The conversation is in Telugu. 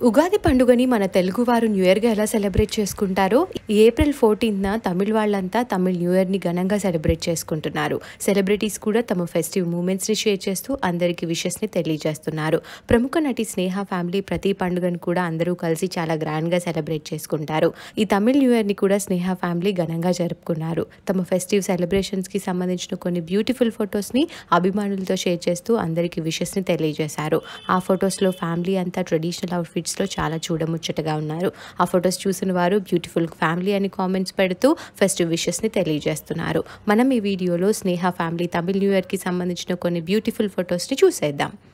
ఉగాది పండుగని మన తెలుగువారు న్యూ ఇయర్గా ఎలా సెలబ్రేట్ చేసుకుంటారో ఈ ఏప్రిల్ ఫోర్టీన్త్న తమిళ వాళ్ళంతా తమిళ్ న్యూ ఇయర్ని ఘనంగా సెలబ్రేట్ చేసుకుంటున్నారు సెలబ్రిటీస్ కూడా తమ ఫెస్టివ్ మూమెంట్స్ని షేర్ చేస్తూ అందరికీ విషెస్ని తెలియజేస్తున్నారు ప్రముఖ నటి స్నేహ ఫ్యామిలీ ప్రతి పండుగను కూడా అందరూ కలిసి చాలా గ్రాండ్గా సెలబ్రేట్ చేసుకుంటారు ఈ తమిళ్ న్యూ ఇయర్ని కూడా స్నేహ ఫ్యామిలీ ఘనంగా జరుపుకున్నారు తమ ఫెస్టివ్ సెలబ్రేషన్స్కి సంబంధించిన కొన్ని బ్యూటిఫుల్ ఫొటోస్ని అభిమానులతో షేర్ చేస్తూ అందరికీ విషెస్ని తెలియజేశారు ఆ ఫొటోస్లో ఫ్యామిలీ అంతా ట్రెడిషనల్ అవుట్ఫిట్స్లో చాలా చూడముచ్చటగా ఉన్నారు ఆ ఫొటోస్ చూసిన వారు బ్యూటిఫుల్ ఫ్యామిలీ అని కామెంట్స్ పెడుతూ ఫెస్టివ్ విషెస్ని తెలియజేస్తున్నారు మనం ఈ వీడియోలో స్నేహ ఫ్యామిలీ తమిళ్ న్యూ ఇయర్కి సంబంధించిన కొన్ని బ్యూటిఫుల్ ఫొటోస్ని చూసేద్దాం